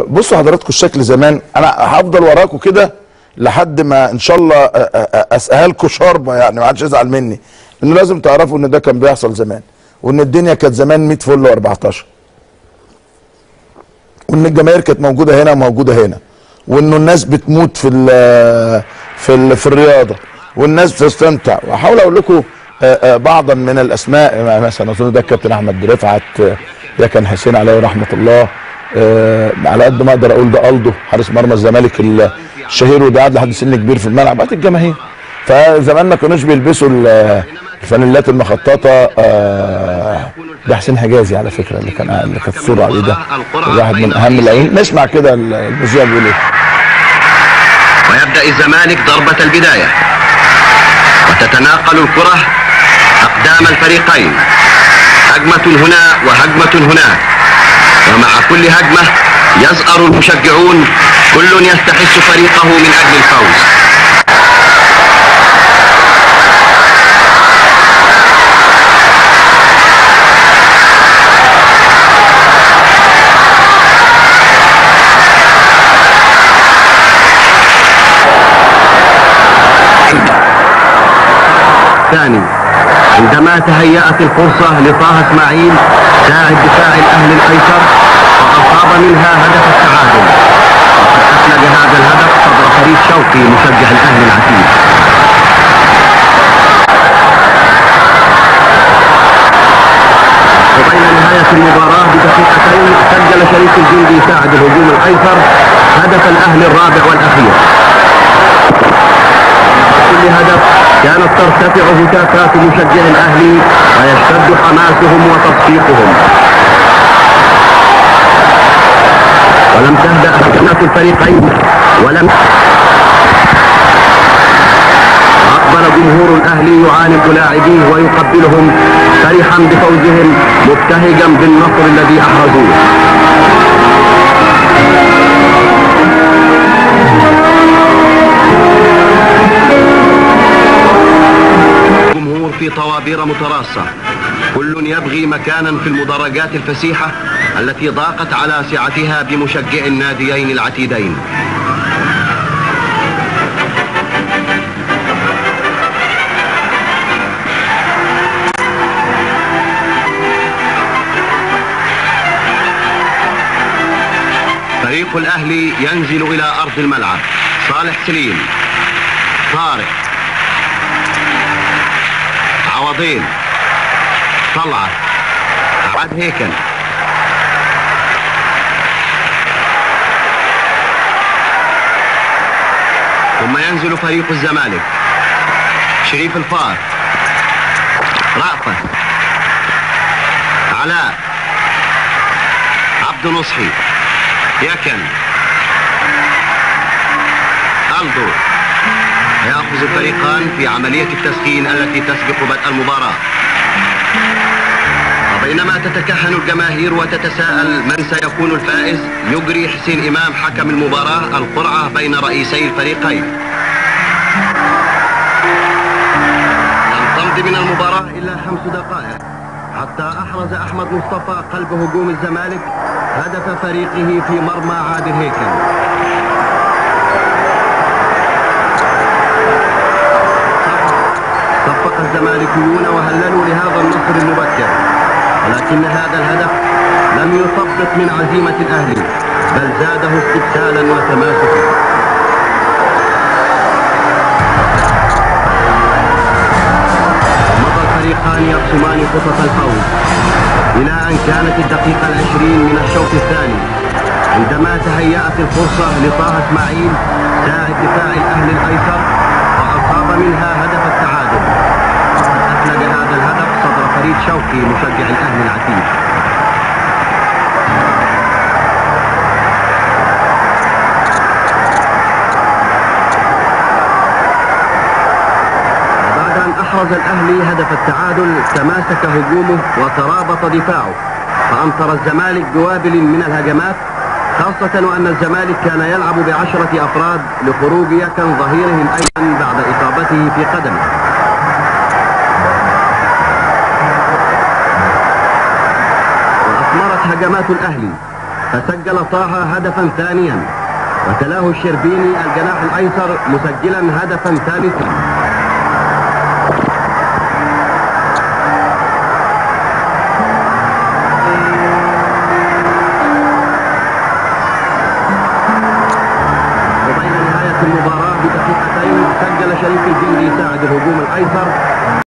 بصوا حضراتكم الشكل زمان انا هفضل وراكم كده لحد ما ان شاء الله أ- أ- أ- اسقيها لكم شوربه يعني ما حدش يزعل مني انه لازم تعرفوا ان ده كان بيحصل زمان وان الدنيا كانت زمان 100 فل و14 وان الجماهير كانت موجوده هنا وموجوده هنا وانه الناس بتموت في ال في ال في الرياضه والناس بتستمتع واحاول اقول لكم آه، آه، بعضا من الاسماء مثلا اظن ده الكابتن احمد رفعت آه، ده كان حسين عليه رحمه الله آه، على قد ما اقدر اقول ده الدو حارس مرمى الزمالك الشهير وده قعد لحد سن كبير في الملعب بقت الجماهير فزمان ما كانوش بيلبسوا ال- الفانيلات المخططه آه، ده حسين حجازي على فكره اللي كان اللي كانت الصوره عليه ده واحد من اهم الاعلام نسمع كده المذيع بيقول ايه ويبدأ الزمالك ضربة البداية وتتناقل الكرة أقدام الفريقين هجمة هنا وهجمة هناك ومع كل هجمة يزأر المشجعون كل يستحث فريقه من أجل الفوز الثاني عندما تهيأت الفرصة لطه اسماعيل ساعد دفاع الأهلي الأيسر وأصاب منها هدف التعادل وقد أفلج هذا الهدف صدر فريد شوقي مشجع الأهلي العتيد وبين نهاية المباراة بدقيقتين سجل شريف الجندي ساعد الهجوم الأيسر هدف الأهلي الرابع والأخير كل هدف كانت ترتفع هتافات مشجع الاهلي ويشتد حماسهم وتصفيقهم ولم تهدأ هجمات الفريقين ولم أقبل جمهور الأهلي يعانق لاعبيه ويقبلهم فرحا بفوزهم مبتهجا بالنصر الذي أحرزوه الجمهور في طوابير متراصة كل يبغي مكانا في المدرجات الفسيحة التي ضاقت على سعتها بمشجع الناديين العتيدين فريق الأهلي ينزل إلى أرض الملعب صالح سليم طارق عوضين طلعت عاد هيكل ثم ينزل فريق الزمالك شريف الفار رأفت علاء عبد نصحي يكن ألدو يأخذ الفريقان في عملية التسخين التي تسبق بدء المباراة وبينما تتكهن الجماهير وتتساءل من سيكون الفائز يجري حسين إمام حكم المباراة القرعة بين رئيسي الفريقين لم تمض من المباراة إلا خمس دقائق حتى أحرز أحمد مصطفى قلب هجوم الزمالك هدف فريقه في مرمى عادل هيكل صفق الزمالكيون وهللوا لهذا النصر المبكر ولكن هذا الهدف لم يثبط من عزيمة الأهلي بل زاده استبسالا وتماسكا مضى الفريقان يرسمان خطط الفوز إلى أن كانت الدقيقة العشرين من الشوط الثاني عندما تهيأت الفرصة لطه اسماعيل ساعد دفاع الأهلي الأيسر وأصاب منها هدف التعادل وقد أفلج هذا الهدف صدر فريد شوقي مشجع الأهلي العتيد بعد أن أحرز الأهلي هدف التعادل تماسك هجومه وترابط دفاعه فأمطر الزمالك بوابل من الهجمات خاصة وأن الزمالك كان يلعب بعشرة أفراد لخروج يكن ظهيره الأيمن بعد إصابته في قدمه وأثمرت هجمات الأهلي فسجل طه هدفا ثانيا وتلاه الشربيني الجناح الايسر مسجلا هدفا ثالثا وبين نهاية المباراة بدقيقتين سجل شريف الجندي ساعد الهجوم الأيسر